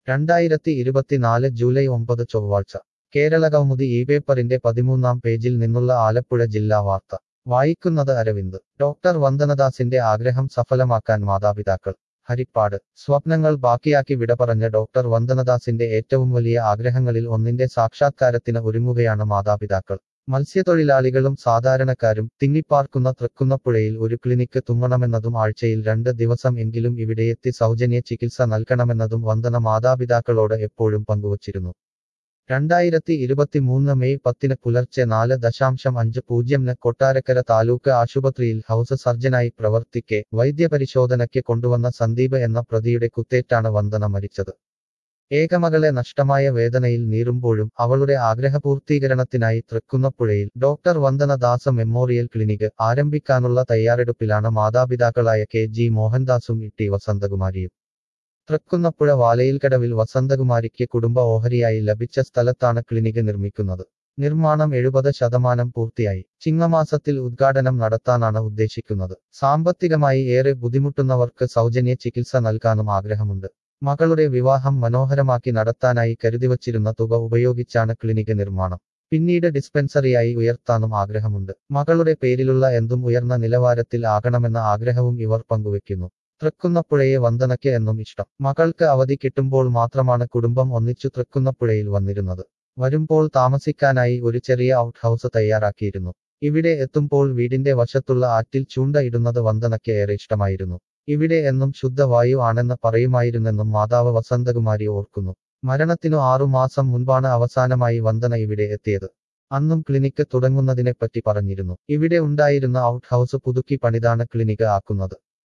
രണ്ടായിരത്തി ഇരുപത്തിനാല് ജൂലൈ ഒമ്പത് ചൊവ്വാഴ്ച കേരളകൗമുദി ഈ പേപ്പറിന്റെ പതിമൂന്നാം പേജിൽ നിന്നുള്ള ആലപ്പുഴ ജില്ലാ വാർത്ത വായിക്കുന്നത് അരവിന്ദ് ഡോക്ടർ വന്ദനദാസിന്റെ ആഗ്രഹം സഫലമാക്കാൻ മാതാപിതാക്കൾ ഹരിപ്പാട് സ്വപ്നങ്ങൾ ബാക്കിയാക്കി വിട പറഞ്ഞ ഡോക്ടർ വന്ദനദാസിന്റെ ഏറ്റവും വലിയ ആഗ്രഹങ്ങളിൽ ഒന്നിന്റെ സാക്ഷാത്കാരത്തിന് ഒരുങ്ങുകയാണ് മാതാപിതാക്കൾ മത്സ്യത്തൊഴിലാളികളും സാധാരണക്കാരും തിങ്ങിപ്പാർക്കുന്ന തൃക്കുന്നപ്പുഴയിൽ ഒരു ക്ലിനിക്ക് തുങ്ങണമെന്നതും ആഴ്ചയിൽ രണ്ട് ദിവസം എങ്കിലും ഇവിടെയെത്തി സൗജന്യ ചികിത്സ നൽകണമെന്നതും വന്ദന മാതാപിതാക്കളോട് എപ്പോഴും പങ്കുവച്ചിരുന്നു രണ്ടായിരത്തി ഇരുപത്തിമൂന്ന് മെയ് പത്തിന് പുലർച്ചെ നാല് ദശാംശം അഞ്ച് പൂജ്യംന് കൊട്ടാരക്കര താലൂക്ക് ആശുപത്രിയിൽ ഹൗസ് സർജനായി പ്രവർത്തിക്കെ വൈദ്യപരിശോധനയ്ക്ക് കൊണ്ടുവന്ന സന്ദീപ് എന്ന പ്രതിയുടെ കുത്തേറ്റാണ് വന്ദന മരിച്ചത് ഏകമകളെ നഷ്ടമായ വേദനയിൽ നീറുമ്പോഴും അവളുടെ ആഗ്രഹപൂർത്തീകരണത്തിനായി തൃക്കുന്നപ്പുഴയിൽ ഡോക്ടർ വന്ദന ദാസ മെമ്മോറിയൽ ക്ലിനിക് ആരംഭിക്കാനുള്ള തയ്യാറെടുപ്പിലാണ് മാതാപിതാക്കളായ കെ ജി മോഹൻദാസും ഇട്ടി വസന്തകുമാരിയും തൃക്കുന്നപ്പുഴ വാലയിൽക്കടവിൽ വസന്തകുമാരിക്ക് കുടുംബ ഓഹരിയായി ലഭിച്ച സ്ഥലത്താണ് ക്ലിനിക് നിർമ്മിക്കുന്നത് നിർമ്മാണം എഴുപത് ശതമാനം പൂർത്തിയായി ചിങ്ങമാസത്തിൽ ഉദ്ഘാടനം നടത്താനാണ് ഉദ്ദേശിക്കുന്നത് സാമ്പത്തികമായി ഏറെ ബുദ്ധിമുട്ടുന്നവർക്ക് സൗജന്യ ചികിത്സ നൽകാനും ആഗ്രഹമുണ്ട് മകളുടെ വിവാഹം മനോഹരമാക്കി നടത്താനായി കരുതിവച്ചിരുന്ന തുക ഉപയോഗിച്ചാണ് ക്ലിനിക് നിർമ്മാണം പിന്നീട് ഡിസ്പെൻസറിയായി ഉയർത്താനും ആഗ്രഹമുണ്ട് മകളുടെ പേരിലുള്ള എന്തും ഉയർന്ന നിലവാരത്തിൽ ആകണമെന്ന ആഗ്രഹവും ഇവർ പങ്കുവെക്കുന്നു തൃക്കുന്നപ്പുഴയെ വന്ദനയ്ക്ക് എന്നും ഇഷ്ടം മകൾക്ക് അവധി കിട്ടുമ്പോൾ മാത്രമാണ് കുടുംബം ഒന്നിച്ചു തൃക്കുന്നപ്പുഴയിൽ വന്നിരുന്നത് വരുമ്പോൾ താമസിക്കാനായി ഒരു ചെറിയ ഔട്ട് ഹൗസ് തയ്യാറാക്കിയിരുന്നു ഇവിടെ എത്തുമ്പോൾ വീടിന്റെ വശത്തുള്ള ആറ്റിൽ ചൂണ്ട ഇടുന്നത് വന്ദനയ്ക്ക് ഏറെ ഇഷ്ടമായിരുന്നു ഇവിടെ എന്നും ശുദ്ധവായു ആണെന്ന് പറയുമായിരുന്നെന്നും മാതാവ് വസന്തകുമാരി ഓർക്കുന്നു മരണത്തിനു ആറുമാസം മുൻപാണ് അവസാനമായി വന്ദന ഇവിടെ എത്തിയത് അന്നും ക്ലിനിക്ക് തുടങ്ങുന്നതിനെപ്പറ്റി പറഞ്ഞിരുന്നു ഇവിടെ ഉണ്ടായിരുന്ന ഔട്ട് ഹൗസ് പുതുക്കി പണിതാണ് ക്ലിനിക്ക് ആക്കുന്നത്